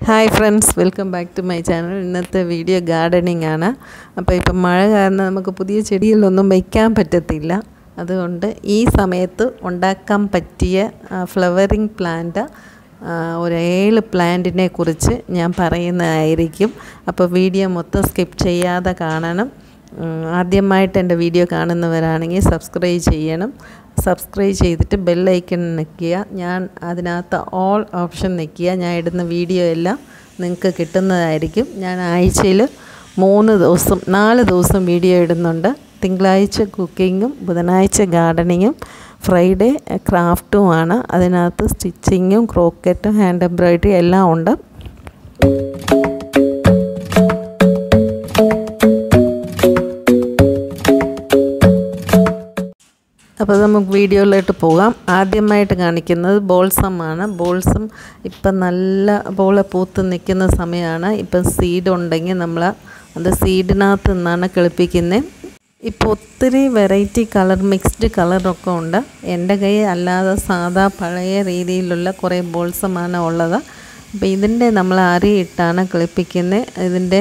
hi friends welcome back to my channel ഇന്നത്തെ video gardening ആണ് അപ്പോൾ ഇപ്പം മഴ കാരണം നമുക്ക് പുതിയ ചെടികളൊന്നും വയ്ക്കാൻ പറ്റത്തില്ല അതുകൊണ്ട് ഈ സമയത്ത് ഉണ്ടാക്കാൻ പറ്റിയ ഫ്ലവറിങ് പ്ലാന്റ് ഒരു ഏഴ് പ്ലാന്റിനെ കുറിച്ച് ഞാൻ പറയുന്നതായിരിക്കും അപ്പോൾ വീഡിയോ മൊത്തം സ്കിപ്പ് ചെയ്യാതെ കാണണം ആദ്യമായിട്ട് എൻ്റെ വീഡിയോ കാണുന്നവരാണെങ്കിൽ സബ്സ്ക്രൈബ് ചെയ്യണം സബ്സ്ക്രൈബ് ചെയ്തിട്ട് ബെല്ലൈക്കൺ നിൽക്കുക ഞാൻ അതിനകത്ത് ഓൾ ഓപ്ഷൻ നിൽക്കുക ഞാൻ ഇടുന്ന വീഡിയോ എല്ലാം നിങ്ങൾക്ക് കിട്ടുന്നതായിരിക്കും ഞാൻ ആഴ്ചയിൽ മൂന്ന് ദിവസം നാല് ദിവസം വീഡിയോ ഇടുന്നുണ്ട് തിങ്കളാഴ്ച കുക്കിങ്ങും ബുധനാഴ്ച ഗാർഡനിങ്ങും ഫ്രൈഡേ ക്രാഫ്റ്റുമാണ് അതിനകത്ത് സ്റ്റിച്ചിങ്ങും ക്രോക്കറ്റും ഹാൻഡ് എംബ്രോയിഡറി എല്ലാം ഉണ്ട് അപ്പോൾ നമുക്ക് വീഡിയോയിലോട്ട് പോകാം ആദ്യമായിട്ട് കാണിക്കുന്നത് ബോൾസമാണ് ബോൾസം ഇപ്പം നല്ല പോലെ പൂത്ത് നിൽക്കുന്ന സമയമാണ് ഇപ്പം സീഡ് ഉണ്ടെങ്കിൽ നമ്മൾ അത് സീഡിനകത്ത് നിന്നാണ് കിളിപ്പിക്കുന്നത് ഇപ്പോൾ ഒത്തിരി വെറൈറ്റി കളർ മിക്സ്ഡ് കളറൊക്കെ ഉണ്ട് എൻ്റെ കൈ അല്ലാതെ സാധാ പഴയ രീതിയിലുള്ള കുറേ ബോൾസമാണ് ഉള്ളത് അപ്പോൾ ഇതിൻ്റെ നമ്മൾ അരിയിട്ടാണ് കിളിപ്പിക്കുന്നത് ഇതിൻ്റെ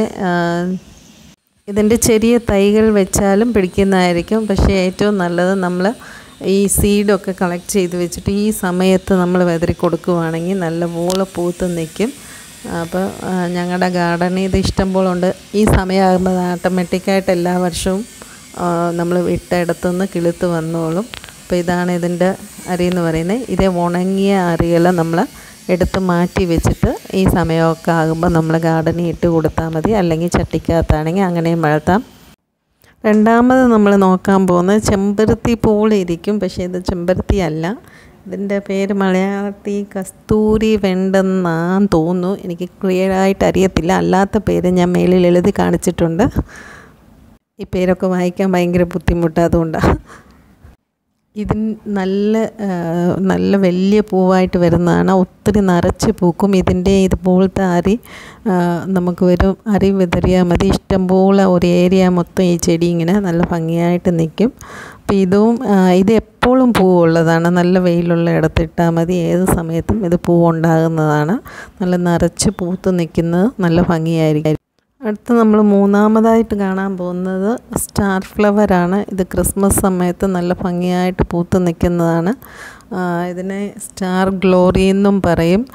ഇതിൻ്റെ ചെറിയ തൈകൾ വെച്ചാലും പിടിക്കുന്നതായിരിക്കും പക്ഷേ ഏറ്റവും നല്ലത് നമ്മൾ ഈ സീഡൊക്കെ കളക്ട് ചെയ്ത് വെച്ചിട്ട് ഈ സമയത്ത് നമ്മൾ വെതറി കൊടുക്കുവാണെങ്കിൽ നല്ല പോലെ പൂത്ത് നിൽക്കും അപ്പോൾ ഞങ്ങളുടെ ഗാർഡനിൽ ഇത് ഇഷ്ടം ഉണ്ട് ഈ സമയമാകുമ്പോൾ ഓട്ടോമാറ്റിക്കായിട്ട് എല്ലാ വർഷവും നമ്മൾ ഇട്ടയിടത്തുനിന്ന് കിളുത്ത് വന്നോളും അപ്പോൾ ഇതാണ് ഇതിൻ്റെ അരി എന്ന് പറയുന്നത് ഇതേ ഉണങ്ങിയ അരികൾ നമ്മൾ എടുത്ത് മാറ്റി വെച്ചിട്ട് ഈ സമയമൊക്കെ ആകുമ്പോൾ നമ്മൾ ഗാർഡനിൽ ഇട്ട് കൊടുത്താൽ മതി അല്ലെങ്കിൽ ചട്ടിക്കകത്താണെങ്കിൽ അങ്ങനെയും വളർത്താം രണ്ടാമത് നമ്മൾ നോക്കാൻ പോകുന്നത് ചെമ്പരത്തി പോലെ ഇരിക്കും പക്ഷേ ഇത് ചെമ്പരത്തി അല്ല ഇതിൻ്റെ പേര് മലയാളത്തിൽ കസ്തൂരി വെണ്ടെന്നാന്ന് തോന്നുന്നു എനിക്ക് ക്ലിയറായിട്ട് അറിയത്തില്ല അല്ലാത്ത പേര് ഞാൻ മേലിൽ എഴുതി കാണിച്ചിട്ടുണ്ട് ഈ പേരൊക്കെ വായിക്കാൻ ഭയങ്കര ബുദ്ധിമുട്ട് അതുകൊണ്ടാണ് ഇതിന് നല്ല നല്ല വലിയ പൂവായിട്ട് വരുന്നതാണ് ഒത്തിരി നിറച്ച് പൂക്കും ഇതിൻ്റെ ഇതുപോലത്തെ അരി നമുക്ക് വരും അരി വിതറിയാൽ മതി ഇഷ്ടംപോലെ ഒരു ഏരിയ മൊത്തം ഈ ചെടി ഇങ്ങനെ നല്ല ഭംഗിയായിട്ട് നിൽക്കും അപ്പോൾ ഇതും ഇത് എപ്പോഴും പൂവുള്ളതാണ് നല്ല വെയിലുള്ള ഇടത്തിട്ടാൽ മതി ഏത് സമയത്തും ഇത് പൂവുണ്ടാകുന്നതാണ് നല്ല നിറച്ച് പൂത്ത് നിൽക്കുന്നത് നല്ല ഭംഗിയായിരിക്കും അടുത്ത് നമ്മൾ മൂന്നാമതായിട്ട് കാണാൻ പോകുന്നത് സ്റ്റാർ ഫ്ലവറാണ് ഇത് ക്രിസ്മസ് സമയത്ത് നല്ല ഭംഗിയായിട്ട് പൂത്ത് നിൽക്കുന്നതാണ് ഇതിനെ സ്റ്റാർ ഗ്ലോറി എന്നും പറയും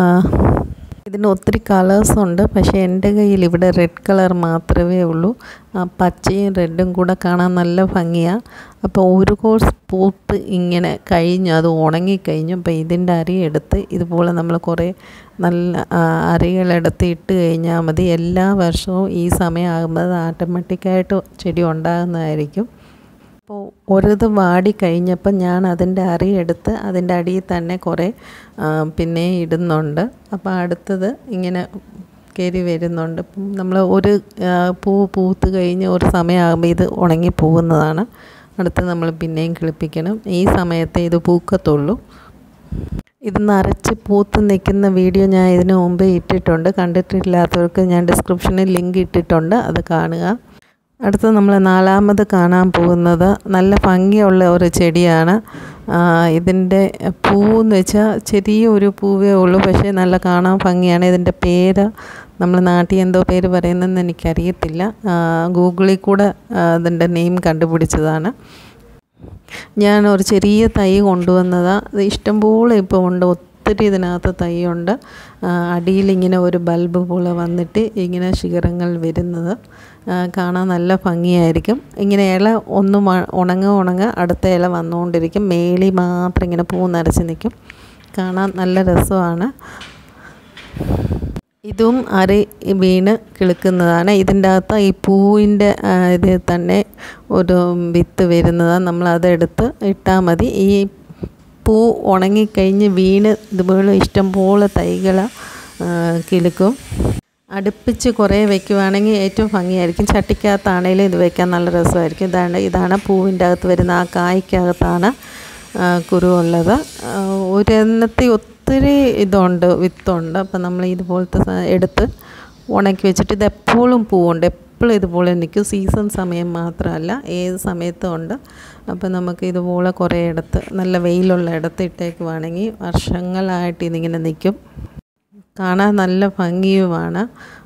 ഇതിന് ഒത്തിരി കളേഴ്സ് ഉണ്ട് പക്ഷേ എൻ്റെ കയ്യിൽ ഇവിടെ റെഡ് കളർ മാത്രമേ ഉള്ളൂ പച്ചയും റെഡും കൂടെ കാണാൻ നല്ല ഭംഗിയാണ് അപ്പോൾ ഒരു കോഴ്സ് പൂത്ത് ഇങ്ങനെ കഴിഞ്ഞു അത് ഉണങ്ങിക്കഴിഞ്ഞു അപ്പോൾ ഇതിൻ്റെ അരി എടുത്ത് ഇതുപോലെ നമ്മൾ കുറേ നല്ല അരികളെടുത്ത് ഇട്ട് കഴിഞ്ഞാൽ മതി എല്ലാ വർഷവും ഈ സമയമാകുമ്പോൾ ഓട്ടോമാറ്റിക്കായിട്ട് ചെടി ഉണ്ടാകുന്നതായിരിക്കും അപ്പോൾ ഒരിത് വാടി കഴിഞ്ഞപ്പോൾ ഞാൻ അതിൻ്റെ അരി എടുത്ത് അതിൻ്റെ അടിയിൽ തന്നെ കുറേ പിന്നെ ഇടുന്നുണ്ട് അപ്പോൾ അടുത്തത് ഇങ്ങനെ കയറി വരുന്നുണ്ട് നമ്മൾ ഒരു പൂ പൂത്ത് കഴിഞ്ഞ് ഒരു സമയമാകുമ്പോൾ ഇത് ഉണങ്ങി പോകുന്നതാണ് അടുത്ത് നമ്മൾ പിന്നെയും കിളിപ്പിക്കണം ഈ സമയത്തെ ഇത് പൂക്കത്തുള്ളൂ ഇത് നിറച്ച് പൂത്ത് നിൽക്കുന്ന വീഡിയോ ഞാൻ ഇതിനു മുമ്പ് ഇട്ടിട്ടുണ്ട് കണ്ടിട്ടില്ലാത്തവർക്ക് ഞാൻ ഡിസ്ക്രിപ്ഷനിൽ ലിങ്ക് ഇട്ടിട്ടുണ്ട് അത് കാണുക അടുത്ത് നമ്മൾ നാലാമത് കാണാൻ പോകുന്നത് നല്ല ഭംഗിയുള്ള ഒരു ചെടിയാണ് ഇതിൻ്റെ പൂവെന്ന് വെച്ചാൽ ചെറിയ ഒരു പൂവേ ഉള്ളൂ പക്ഷേ നല്ല കാണാൻ ഭംഗിയാണ് ഇതിൻ്റെ പേര് നമ്മൾ നാട്ടിൽ എന്തോ പേര് പറയുന്നതെന്ന് എനിക്കറിയത്തില്ല ഗൂഗിളിൽ കൂടെ അതിൻ്റെ നെയിം കണ്ടുപിടിച്ചതാണ് ഞാൻ ഒരു ചെറിയ തൈ കൊണ്ടുവന്നതാണ് അത് ഇഷ്ടംപോലെ ഇപ്പോൾ ഉണ്ട് ഒത്തിരി ഇതിനകത്ത് തൈയുണ്ട് അടിയിൽ ഇങ്ങനെ ഒരു ബൾബ് പോലെ വന്നിട്ട് ഇങ്ങനെ ശിഖരങ്ങൾ വരുന്നത് കാണാൻ നല്ല ഭംഗിയായിരിക്കും ഇങ്ങനെ ഇല ഒന്ന് ഉണങ്ങ ഉണങ്ങ അടുത്ത ഇല വന്നുകൊണ്ടിരിക്കും മേളി മാത്രം ഇങ്ങനെ പൂ നരച്ച് നിൽക്കും കാണാൻ നല്ല രസമാണ് ഇതും അരി വീണ് കിളുക്കുന്നതാണ് ഇതിൻ്റെ അകത്ത് ഈ പൂവിൻ്റെ ഇത് തന്നെ ഒരു വിത്ത് വരുന്നതാണ് നമ്മൾ അതെടുത്ത് ഇട്ടാൽ മതി ഈ പൂ ഉണങ്ങിക്കഴിഞ്ഞ് വീണ് ഇതുപോലെ ഇഷ്ടംപോലെ തൈകൾ കിളുക്കും അടുപ്പിച്ച് കുറേ വെക്കുവാണെങ്കിൽ ഏറ്റവും ഭംഗിയായിരിക്കും ചട്ടിക്കകത്താണെങ്കിലും ഇത് വെക്കാൻ നല്ല രസമായിരിക്കും ഇതാണ് ഇതാണ് പൂവിൻ്റെ അകത്ത് വരുന്ന ആ കായ്ക്കകത്താണ് കുരുവുള്ളത് ഒരെണ്ണത്തിൽ ഒത്തിരി ഇതുണ്ട് വിത്തുണ്ട് അപ്പം നമ്മൾ ഇതുപോലത്തെ എടുത്ത് ഉണക്കി വെച്ചിട്ട് ഇത് എപ്പോഴും പൂവുണ്ട് എപ്പോഴും ഇതുപോലെ നിൽക്കും സീസൺ സമയം മാത്രമല്ല ഏത് സമയത്തും ഉണ്ട് അപ്പോൾ നമുക്ക് ഇതുപോലെ കുറേ ഇടത്ത് നല്ല വെയിലുള്ള ഇടത്ത് ഇട്ടേക്കുവാണെങ്കിൽ വർഷങ്ങളായിട്ട് ഇതിങ്ങനെ നിൽക്കും കാണാൻ നല്ല ഭംഗിയുമാണ്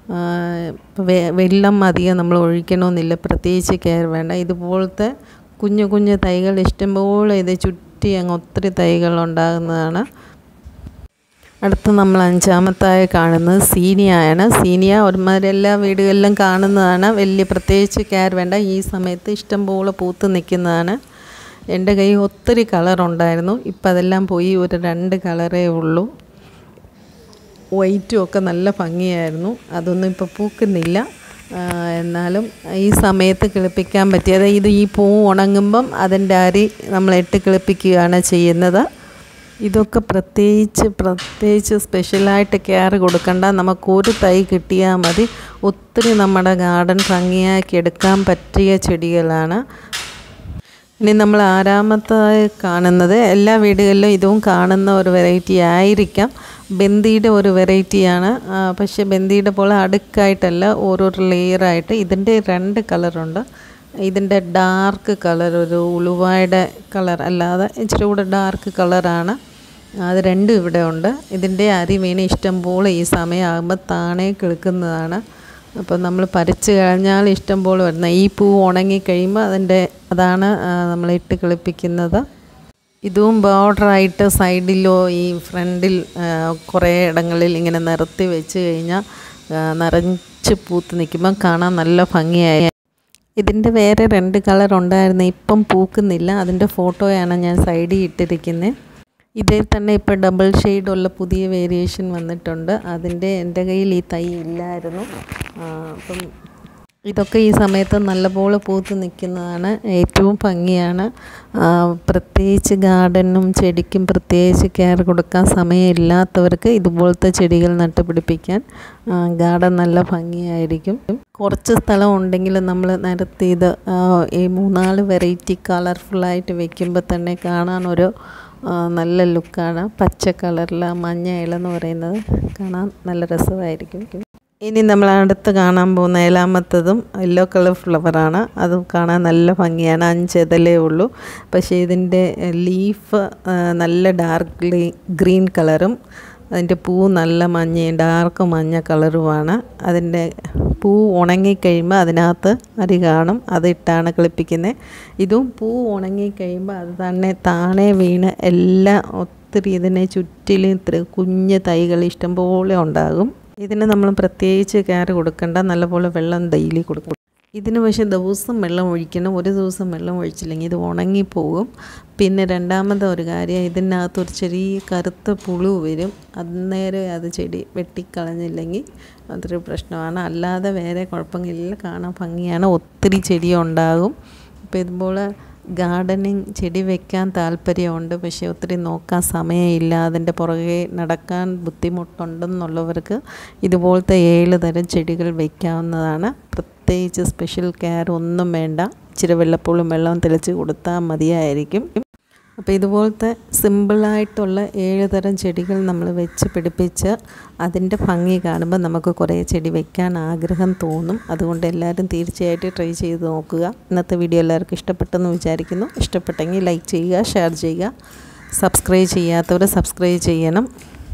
വെള്ളം അധികം നമ്മൾ ഒഴിക്കണമെന്നില്ല പ്രത്യേകിച്ച് കെയർ വേണ്ട ഇതുപോലത്തെ കുഞ്ഞു കുഞ്ഞു തൈകൾ ഇഷ്ടംപോലെ ഇത് ചുറ്റി അങ്ങ് ഒത്തിരി തൈകൾ ഉണ്ടാകുന്നതാണ് അടുത്ത് നമ്മൾ അഞ്ചാമത്തായി കാണുന്നത് സീനിയയാണ് സീനിയ ഒരുമാതിരി എല്ലാ വീടുകളിലും കാണുന്നതാണ് വലിയ പ്രത്യേകിച്ച് കെയർ വേണ്ട ഈ സമയത്ത് ഇഷ്ടംപോലെ പൂത്ത് നിൽക്കുന്നതാണ് എൻ്റെ കയ്യിൽ ഒത്തിരി കളർ ഉണ്ടായിരുന്നു ഇപ്പം അതെല്ലാം പോയി ഒരു രണ്ട് കളറേ ഉള്ളൂ വൈറ്റും ഒക്കെ നല്ല ഭംഗിയായിരുന്നു അതൊന്നും ഇപ്പോൾ പൂക്കുന്നില്ല എന്നാലും ഈ സമയത്ത് കിളിപ്പിക്കാൻ പറ്റിയത് ഇത് ഈ പൂ ഉണങ്ങുമ്പം അതിൻ്റെ അരി നമ്മൾ ഇട്ട് കിളിപ്പിക്കുകയാണ് ചെയ്യുന്നത് ഇതൊക്കെ പ്രത്യേകിച്ച് പ്രത്യേകിച്ച് സ്പെഷ്യലായിട്ട് കെയർ കൊടുക്കണ്ട നമുക്ക് ഒരു തൈ കിട്ടിയാൽ മതി ഒത്തിരി നമ്മുടെ ഗാർഡൻ ഭംഗിയാക്കി എടുക്കാൻ പറ്റിയ ചെടികളാണ് ഇനി നമ്മൾ ആറാമത്തായി കാണുന്നത് എല്ലാ വീടുകളിലും ഇതും കാണുന്ന ഒരു വെറൈറ്റി ആയിരിക്കാം ബന്ദിയുടെ ഒരു വെറൈറ്റിയാണ് പക്ഷേ ബന്ദിയുടെ പോലെ അടുക്കായിട്ടല്ല ഓരോരോ ലെയറായിട്ട് ഇതിൻ്റെ രണ്ട് കളറുണ്ട് ഇതിൻ്റെ ഡാർക്ക് കളർ ഒരു ഉളുവായുടെ കളർ അല്ലാതെ ഇച്ചിരി കൂടെ ഡാർക്ക് കളറാണ് അത് രണ്ടും ഇവിടെ ഉണ്ട് ഇതിൻ്റെ അരി വീണ് ഇഷ്ടം പോലെ ഈ സമയമാകുമ്പോൾ താണേ കിളുക്കുന്നതാണ് അപ്പോൾ നമ്മൾ പറിച്ച് കഴിഞ്ഞാൽ ഇഷ്ടം പോലെ വരുന്ന ഈ പൂ ഉണങ്ങി കഴിയുമ്പോൾ അതിൻ്റെ അതാണ് നമ്മൾ ഇട്ട് കിളിപ്പിക്കുന്നത് ഇതും ബോർഡറായിട്ട് സൈഡിലോ ഈ ഫ്രണ്ടിൽ കുറേ ഇടങ്ങളിൽ ഇങ്ങനെ നിരത്തി വെച്ച് കഴിഞ്ഞാൽ നിറച്ച് പൂത്ത് നിൽക്കുമ്പോൾ കാണാൻ നല്ല ഭംഗിയായി ഇതിൻ്റെ വേറെ രണ്ട് കളർ ഉണ്ടായിരുന്നു ഇപ്പം പൂക്കുന്നില്ല അതിൻ്റെ ഫോട്ടോയാണ് ഞാൻ സൈഡിൽ ഇട്ടിരിക്കുന്നത് ഇതിൽ തന്നെ ഇപ്പോൾ ഡബിൾ ഷെയ്ഡുള്ള പുതിയ വേരിയേഷൻ വന്നിട്ടുണ്ട് അതിൻ്റെ എൻ്റെ കയ്യിൽ ഈ തൈ ഇല്ലായിരുന്നു അപ്പം ഇതൊക്കെ ഈ സമയത്ത് നല്ലപോലെ പൂത്ത് നിൽക്കുന്നതാണ് ഏറ്റവും ഭംഗിയാണ് പ്രത്യേകിച്ച് ഗാർഡനും ചെടിക്കും പ്രത്യേകിച്ച് കെയർ കൊടുക്കാൻ സമയമില്ലാത്തവർക്ക് ഇതുപോലത്തെ ചെടികൾ നട്ടുപിടിപ്പിക്കാൻ ഗാർഡൻ നല്ല ഭംഗിയായിരിക്കും കുറച്ച് സ്ഥലം ഉണ്ടെങ്കിൽ നമ്മൾ നിരത്തി ഇത് ഈ മൂന്നാല് വെറൈറ്റി കളർഫുള്ളായിട്ട് വെക്കുമ്പോൾ തന്നെ കാണാൻ ഒരു നല്ല ലുക്കാണ് പച്ച കളറിൽ മഞ്ഞ ഇലെന്ന് പറയുന്നത് കാണാൻ നല്ല രസമായിരിക്കും ഇനി നമ്മൾ അടുത്ത് കാണാൻ പോകുന്ന ഏഴാമത്തതും യെല്ലോ കളർ ഫ്ലവറാണ് അതും കാണാൻ നല്ല ഭംഗിയാണ് അഞ്ചെതലേ ഉള്ളൂ പക്ഷേ ഇതിൻ്റെ ലീഫ് നല്ല ഡാർക്ക് ഗ്രീൻ കളറും അതിൻ്റെ പൂ നല്ല മഞ്ഞയും ഡാർക്ക് മഞ്ഞ കളറുമാണ് അതിൻ്റെ പൂ ഉണങ്ങിക്കഴിയുമ്പോൾ അതിനകത്ത് അരി കാണും അതിട്ടാണ് കിളിപ്പിക്കുന്നത് ഇതും പൂ ഉണങ്ങിക്കഴിയുമ്പോൾ അത് തന്നെ താണേ വീണ് എല്ലാം ഒത്തിരി ഇതിനെ ചുറ്റിലും ഇത്ര കുഞ്ഞ് തൈകൾ ഇഷ്ടംപോലെ ഉണ്ടാകും ഇതിന് നമ്മൾ പ്രത്യേകിച്ച് കെയർ കൊടുക്കേണ്ട നല്ലപോലെ വെള്ളം ഡെയിലി കൊടുക്കണം ഇതിന് പക്ഷേ ദിവസം വെള്ളം ഒഴിക്കണം ഒരു ദിവസം വെള്ളം ഒഴിച്ചില്ലെങ്കിൽ ഇത് ഉണങ്ങിപ്പോകും പിന്നെ രണ്ടാമത്തെ ഒരു കാര്യം ഇതിനകത്ത് ഒരു ചെറിയ കറുത്ത പുഴു വരും അന്നേരം അത് ചെടി വെട്ടിക്കളഞ്ഞില്ലെങ്കിൽ അതൊരു പ്രശ്നമാണ് അല്ലാതെ വേറെ കുഴപ്പങ്ങളില്ല കാണാൻ ഭംഗിയാണ് ഒത്തിരി ചെടി ഉണ്ടാകും അപ്പോൾ ഇതുപോലെ ഗാർഡനിങ് ചെടി വെക്കാൻ താല്പര്യമുണ്ട് പക്ഷേ ഒത്തിരി നോക്കാൻ സമയമില്ല അതിൻ്റെ പുറകെ നടക്കാൻ ബുദ്ധിമുട്ടുണ്ടെന്നുള്ളവർക്ക് ഇതുപോലത്തെ ഏഴ് തരം ചെടികൾ വയ്ക്കാവുന്നതാണ് പ്രത്യേകിച്ച് സ്പെഷ്യൽ കെയർ ഒന്നും വേണ്ട ഇച്ചിരി വെള്ളപ്പൂളും വെള്ളവും തെളിച്ച് കൊടുത്താൽ മതിയായിരിക്കും അപ്പോൾ ഇതുപോലത്തെ സിമ്പിളായിട്ടുള്ള ഏഴ് തരം ചെടികൾ നമ്മൾ വെച്ച് പിടിപ്പിച്ച് അതിൻ്റെ ഭംഗി കാണുമ്പോൾ നമുക്ക് കുറേ ചെടി വെക്കാൻ ആഗ്രഹം തോന്നും അതുകൊണ്ട് എല്ലാവരും തീർച്ചയായിട്ടും ട്രൈ ചെയ്ത് നോക്കുക ഇന്നത്തെ വീഡിയോ എല്ലാവർക്കും ഇഷ്ടപ്പെട്ടെന്ന് വിചാരിക്കുന്നു ഇഷ്ടപ്പെട്ടെങ്കിൽ ലൈക്ക് ചെയ്യുക ഷെയർ ചെയ്യുക സബ്സ്ക്രൈബ് ചെയ്യാത്തവർ സബ്സ്ക്രൈബ് ചെയ്യണം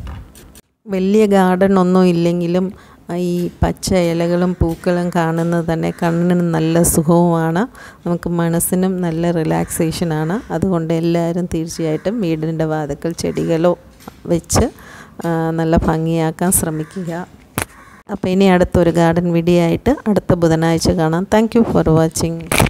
വലിയ ഗാർഡൻ ഒന്നും ഇല്ലെങ്കിലും ഈ പച്ച ഇലകളും പൂക്കളും കാണുന്നത് തന്നെ കണ്ണിന് നല്ല സുഖവുമാണ് നമുക്ക് മനസ്സിനും നല്ല റിലാക്സേഷനാണ് അതുകൊണ്ട് എല്ലാവരും തീർച്ചയായിട്ടും വീടിൻ്റെ വാതിക്കൽ ചെടികളോ വെച്ച് നല്ല ഭംഗിയാക്കാൻ ശ്രമിക്കുക അപ്പോൾ ഇനി അടുത്തൊരു ഗാർഡൻ വീഡിയോ ആയിട്ട് അടുത്ത ബുധനാഴ്ച കാണാം താങ്ക് ഫോർ വാച്ചിങ്